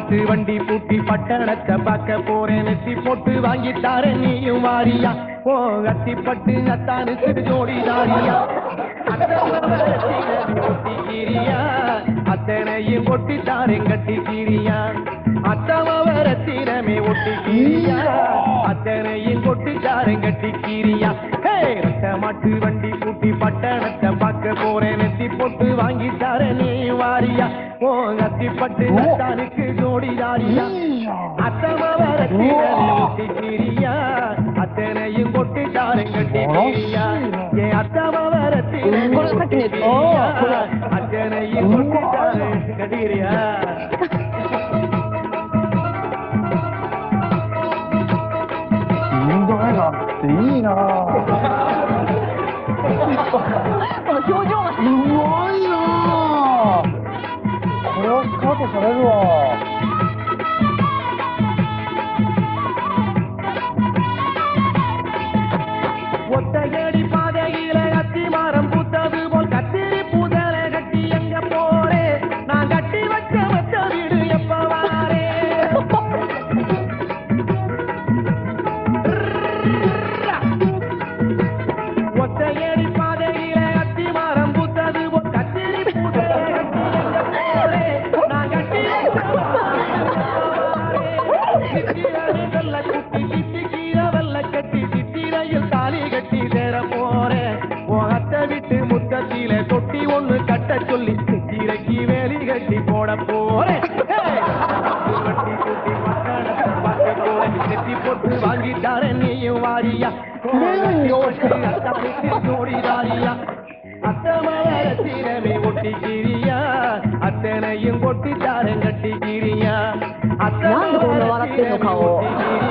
மாட்டு வண்டி பூட்டி பட்டணத்தை பார்க்க போறேன் நெத்தி போட்டு வாங்கி தாரேன் நீயும் வாரியா ஓ கத்தி பட்டு அத்தானுக்கு ஜோடி தாரியா ஒட்டிக்கிறியா அத்தனையும் ஒட்டி தாரேன் கட்டிக்கிறியா அத்தமவரத்தினமே ஒட்டிக்கிறியா அத்தனையும் கொட்டி தாரேன் கட்டிக்கிறியா ஹே ரத்த மாட்டு வண்டி பூட்டி பட்டணத்தை பார்க்க போறேன் நெத்தி போட்டு வாங்கி தாரேன் நீ வாரியா ஓ கத்தி பட்டு அத்தானுக்கு ஜோடி தாரியா அத்தமவரத்தினமே ஒட்டிக்கிறியா அத்தனையும் கொட்டி தாரேன் கட்டிக்கிறியா ஏ அத்தமவரத்தினமே ஒட்டிக்கிறியா அத்தனையும் கொட்டி தாரேன் கட்டிக்கிறியா 인정해라. 이나. この表情が 우와이야.これはスカートされるわ。 ஒத்தையடி பாதையில அத்தி மரம் பூத்தது போல் கத்திரி பூதல கட்டி எங்க போறே நான் கட்டி வச்ச வச்ச வீடு எப்ப வாரே ஒத்தையடி பாதையில அத்தி மரம் பூத்தது போல் கத்திரி பூதல கட்டி எங்க போறே நான் கட்டி வெள்ள குட்டி கிட்டி கீரை வெள்ள கட்டி சித்திரையில் தாலி கட்டி சேர போறேன் உன் அத்தை விட்டு முத்தத்தில தொட்டி ஒண்ணு கட்ட சொல்லி சித்திரைக்கு வேலி கட்டி போட போறேன் ஏய்! வட்டி குட்டி மக்களத்தை பார்க்க போறேன் நெத்தி போட்டு வாங்கிட்டாரேன் நீயும் வாரியா அத்தானுக்கு ஜோடிதாரியா அத்தமரத்தினமே ஒட்டிக்கிறியா அத்தனையும் கொட்டித்தாரன் கட்டிக்கிறியா なんでこんな笑ってんの顔 அத்தமரத்தினமே